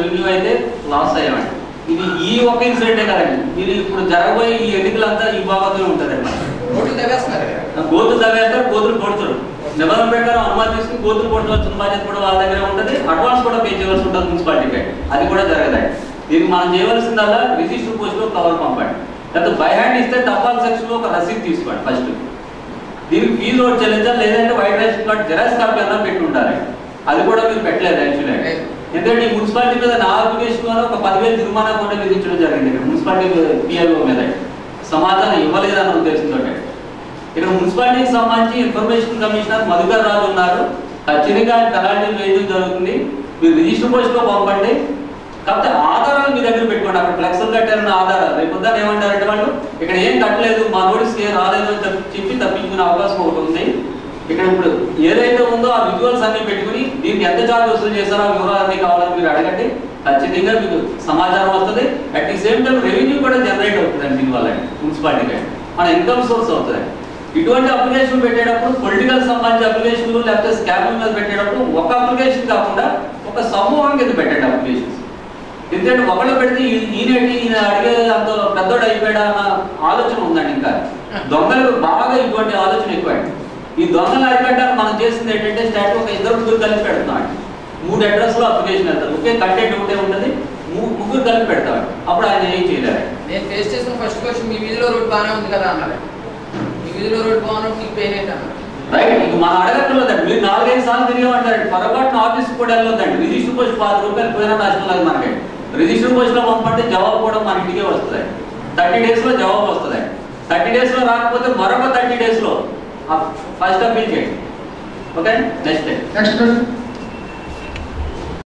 Revenue అయితే loss అయ్యామండి ఇది ఈ ఒక్క ఇన్సిడెంటే కదండి ఇది ఇప్పుడు జరగబోయే ఈ ఎన్నికలంతా ఈ భాగంలో ఉంటుంది ఓట్లు తవ్వేస్తున్నారు కదా. గోతులు తవ్వేస్తారు గోతులు కొడుతారు నిబంధన ప్రకారం అనుమతి తీసుకుని గోతులు కొట్టవలసిన బాధ్యత కూడా వాళ్ళ దగ్గర ఉంటుంది అడ్వాన్స్ కూడా పే చేయవలసి ఉంటుంది మున్సిపాలిటీకి అది కూడా జరగదండి దీనికి మనం చేయవలసిందల్లా రిజిస్టర్ పోస్ట్ లో కవర్ పంపండి లేకపోతే బై హ్యాండ్ ఇస్తే తపాల్ సెక్షన్ లో ఒక రసీదు తీసుకోండి ఫస్ట్ దీనికి ఫీజు ఒకటి చెల్లించాలి లేదంటే white ration card Xerox copy అన్నా పెట్టి ఉండాలి అది కూడా మీరు పెట్టలేదు యాక్చువల్లీ ఎందుకంటే ఈ మున్సిపాలిటీ మీద నా అప్లికేషన్ ద్వారా ఒక పదివేలు జరిమానా కూడా విధించడం జరిగింది ఇక్కడ మున్సిపాలిటీ పిఎల్ఓ మీద సమాధానం ఇవ్వలేదన్న ఉద్దేశంతో ఇక్కడ మున్సిపాలిటీకి సంబంధించి ఇన్ఫర్మేషన్ కమిషనర్ మధుకర్ రాజు ఉన్నారు ఖచ్చితంగా పెనాల్టీ వేయడం జరుగుతుంది మీరు రిజిస్టర్ పోస్ట్ లో పంపండి కాకపోతే ఆధారాలు మీ దగ్గర పెట్టుకోండి అక్కడ ఫ్లెక్స్లు కట్టారన్న ఆధారాలు రేపు పొద్దున్న ఏమంటారంటే వాళ్ళు ఇక్కడ ఏం కట్టలేదు మా నోటీస్ ఏం రాలేదు అని చెప్పి చెప్పి తప్పించుకునే అవకాశం ఒకటి ఉంది ఇక్కడ ఇప్పుడు ఏదైతే ఉందో ఆ విజువల్స్ అన్ని పెట్టుకుని దీనికి ఎంత చార్జ్ వసూలు చేస్తారో ఆ వివరాలు అన్ని కావాలని మీరు అడగండి ఖచ్చితంగా మీకు సమాచారం వస్తుంది at the same time revenue కూడా జనరేట్ అవుతుంది దీనివల్ల మున్సిపాలిటీకి మన ఇన్కమ్ సోర్స్ అవుతుంది ఇటువంటి అప్లికేషన్ పెట్టేటప్పుడు పొలిటికల్ సంబంధించిన అప్లికేషన్లు లేకపోతే స్కామ్ మీద పెట్టేటప్పుడు ఒక అప్లికేషన్ కాకుండా ఒక సమూహం కింద పెట్టండి అప్లికేషన్స్ ఎందుకంటే ఒకళ్ళు పెడితే ఈ- ఈయనేంటి ఈయన అడిగే అంత పెద్దోడు అయిపోయాడా అన్న ఆలోచన ఉందండి ఇంకా దొంగలు బాగా ఇటువంటి ఆలోచన ఎక్కువ ఈ దొంగలు అరికట్టాలని మనం చేసింది ఏంటంటే స్టాట్ ఒక ఇద్దరు ముగ్గురు కలిపి పెడుతున్నాం మూడు అడ్రస్ లో అప్లికేషన్ వెళ్తారు ఒకే కంటెంట్ ఒకటే ఉంటుంది ము- ముగ్గురు కలిపి పెడతాం అప్పుడు ఆయన ఏం చేయలేరు నేను ఫేస్ చేసిన ఫస్ట్ క్వశ్చన్ మీ వీధిలో రోడ్ బాగానే ఉంది కదా అన్నారు మీ వీధిలో రోడ్ బాగున్నప్పుడు నీకు పెయిన్ ఏంటి అన్నారు రైట్ ఇంక మనం అడగక్కర్లేదండి మీరు నాలుగైదు సార్లు తిరిగామంటారండి పొరపాటున ఆఫీస్ కూడా వెళ్ళొద్దండి రిజిస్టర్ పోస్ట్ పాతి రూపాయలు పోయినా నష్టం లేదు మనకి రిజిస్టర్ పోస్ట్ లో పంపంటే జవాబు కూడా మన ఇంటికే వస్తుంది థర్టీ డేస్ లో జవాబు వస్తుంది థర్టీ డేస్ లో రాకపోతే మరొక థర్టీ డేస్ లో ఫస్ట్ అప్పీల్ చేయండి ఓకే నెక్స్ట్ డే నెక్స్ట్